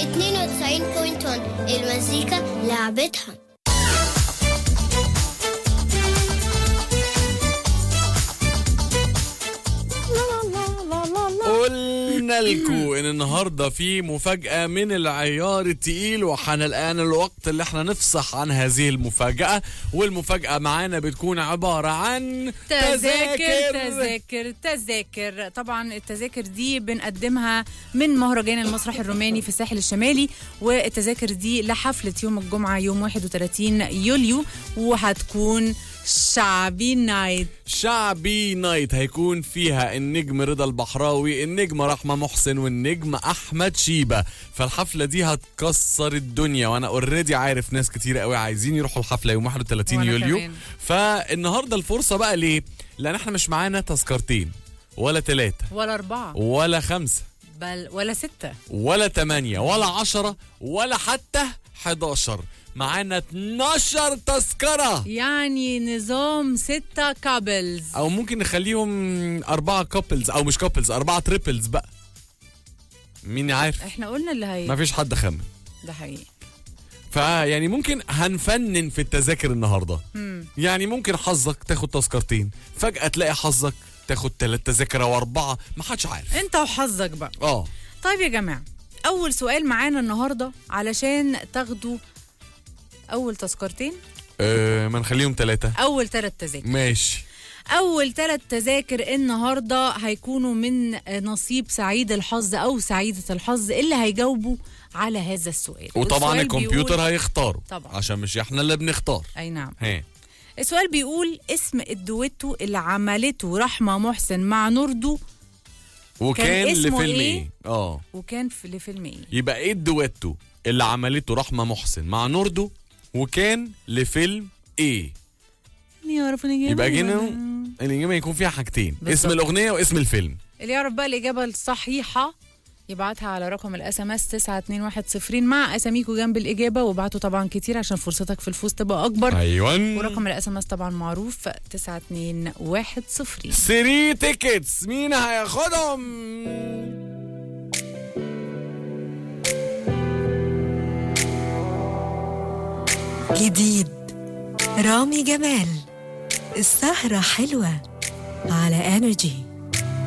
92.1 المزيكا لعبتها قلنا لكم ان النهارده في مفاجأة من العيار التقيل وحان الآن الوقت اللي احنا نفصح عن هذه المفاجأة والمفاجأة معانا بتكون عبارة عن تذاكر تذاكر تذاكر طبعا التذاكر دي بنقدمها من مهرجان المسرح الروماني في الساحل الشمالي والتذاكر دي لحفلة يوم الجمعة يوم 31 يوليو وهتكون شعبي نايت شعبي نايت هيكون فيها النجم رضا البحراوي النجم رحمة محسن والنجم أحمد شيبة فالحفلة دي هتكسر الدنيا وأنا اوريدي عارف ناس كتير قوي عايزين يروحوا الحفلة يوم 31 وأنا يوليو كمان. فالنهاردة الفرصة بقى ليه؟ لأن احنا مش معانا تذكرتين ولا ثلاثة ولا أربعة ولا خمسة بل ولا ستة ولا 8 ولا 10 ولا حتى 11 معانا 12 تذكرة يعني نظام ستة كابلز او ممكن نخليهم أربعة كابلز او مش كابلز أربعة تريبلز بقى مين عارف احنا قلنا اللي هي ما فيش حد خمن ده حقيقي فيعني ممكن هنفنن في التذاكر النهارده مم. يعني ممكن حظك تاخد تذكرتين فجأة تلاقي حظك تاخد ثلاث تذاكر او اربعة ما حدش عارف انت وحظك بقى اه طيب يا جماعة أول سؤال معانا النهاردة علشان تاخدوا أول تذكرتين آه، ما نخليهم ثلاثة أول ثلاث تذاكر ماشي أول ثلاث تذاكر النهاردة هيكونوا من نصيب سعيد الحظ أو سعيدة الحظ اللي هيجاوبوا على هذا السؤال وطبعا السؤال الكمبيوتر بيقول... هيختاروا طبعا. عشان مش احنا اللي بنختار أي نعم ها السؤال بيقول اسم الدويتو اللي عملته رحمة محسن مع نوردو وكان اسمه لفيلم إيه؟ ايه؟ اه وكان في لفيلم إيه يبقى ايه الدويتو اللي عملته رحمة محسن مع نوردو وكان لفيلم ايه؟ اللي يعرف الإجابة يبقى جينا ولا- الإجابة يكون فيها حاجتين بالظبط. اسم الأغنية واسم الفيلم اللي يعرف بقى الإجابة الصحيحة يبعتها على رقم الاس ام اس 92110 مع اساميكو جنب الاجابه وابعتوا طبعا كتير عشان فرصتك في الفوز تبقى اكبر أيوان ورقم الاس ام اس طبعا معروف 92110 3 تيكتس مين هياخدهم؟ جديد رامي جمال السهرة حلوة على انرجي